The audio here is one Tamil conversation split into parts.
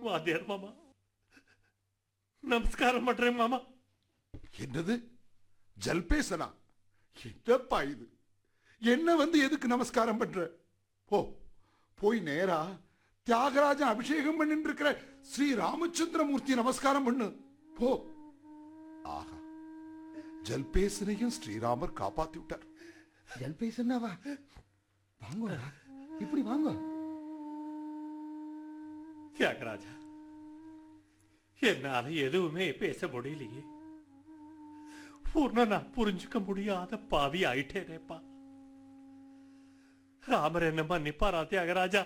வாத்தியார் மாமா நமஸ்காரம் பண்றேன் மாமா என்னது ஜல்பேசனா என்னப்பா இது என்ன வந்து எதுக்கு நமஸ்காரம் பண்ற போ போய் நேரா தியாகராஜன் அபிஷேகம் பண்ணிட்டு இருக்கிற ஸ்ரீ ராமச்சந்திரமூர்த்தி நமஸ்காரம் பண்ணு போ ஆஹா ஜல்பேசனையும் ஸ்ரீராமர் காப்பாத்தி விட்டார் ஜல்பேசன்னாவா வாங்க இப்படி வாங்க தியாகராஜா என்னால எதுவுமே பேச முடியலையே பூர்ண நான் புரிஞ்சுக்க முடியாத பாவி ஆயிட்டேனேப்பா ராமர் என்ன மன்னிப்பாரா தியாகராஜா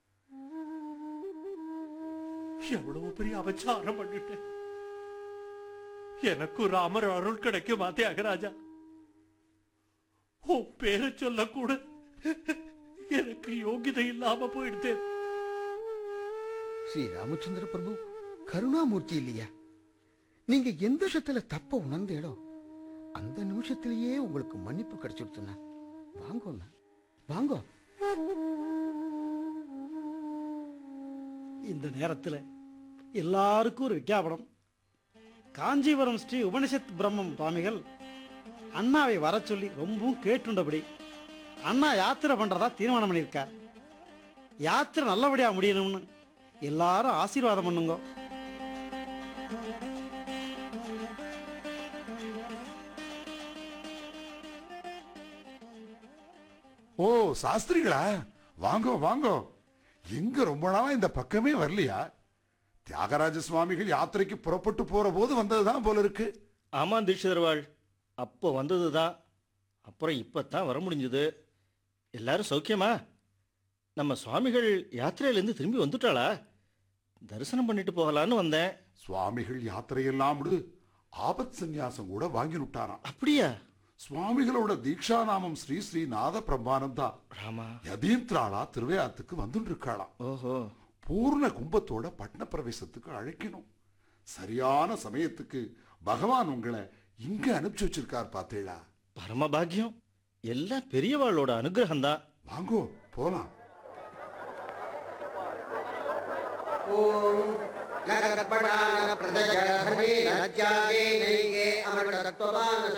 எவ்வளவு பெரிய அபச்சாரம் பண்ணிட்டேன் எனக்கு ராமர் அருள் கிடைக்குமா தியாகராஜா உன் பேரை சொல்ல கூட எனக்கு யோகிதை இல்லாம போயிடுத்தேன் ஸ்ரீ ராமச்சந்திர பிரபு கருணாமூர்த்தி இல்லையா நீங்க எந்த விஷயத்துல தப்ப உணர்ந்தீடோ அந்த நிமிஷத்திலேயே உங்களுக்கு மன்னிப்பு கிடைச்சிடுச்சுண்ணா வாங்கண்ணா வாங்க இந்த நேரத்துல எல்லாருக்கும் ஒரு விஞ்ஞாபனம் காஞ்சிபுரம் ஸ்ரீ உபனிஷத் பிரம்மம் சுவாமிகள் அண்ணாவை வர சொல்லி ரொம்பவும் கேட்டுண்டபடி அண்ணா யாத்திரை பண்றதா தீர்மானம் பண்ணியிருக்கார் யாத்திரை நல்லபடியா முடியணும்னு எல்லாரும் ஆசீர்வாதம் பண்ணுங்க ஓ சாஸ்திரிகளா வாங்கோ வாங்கோ எங்க ரொம்ப நாளா இந்த பக்கமே வரலையா தியாகராஜ சுவாமிகள் யாத்திரைக்கு புறப்பட்டு போற போது வந்ததுதான் போல இருக்கு ஆமாம் தீட்சிதர்வாள் அப்போ வந்தது தான் அப்புறம் இப்போ தான் வர முடிஞ்சது எல்லாரும் சௌக்கியமா நம்ம சுவாமிகள் யாத்திரையிலேருந்து திரும்பி வந்துட்டாளா தரிசனம் பண்ணிட்டு போகலான்னு வந்தேன் சுவாமிகள் யாத்திரையெல்லாம் விடு ஆபத் சந்நியாசம் கூட வாங்கி விட்டாராம் அப்படியா சுவாமிகளோட தீக்ஷா நாமம் ஸ்ரீ ஸ்ரீ நாத பிரம்மானந்தா ராமா யதீந்திராளா திருவையாத்துக்கு வந்துட்டு இருக்காளாம் ஓஹோ பூர்ண கும்பத்தோட பட்ன பிரவேசத்துக்கு அழைக்கணும் சரியான சமயத்துக்கு பகவான் உங்களை இங்க அனுப்பிச்சு வச்சிருக்கார் பார்த்தேளா பரமபாகியம் எல்லாம் பெரியவாளோட அனுகிரகம் தான் வாங்கோ போலாம் நகர்படான பிரதஜ சர்வே நஜ்யாவே நைகே அமர்தத்வவான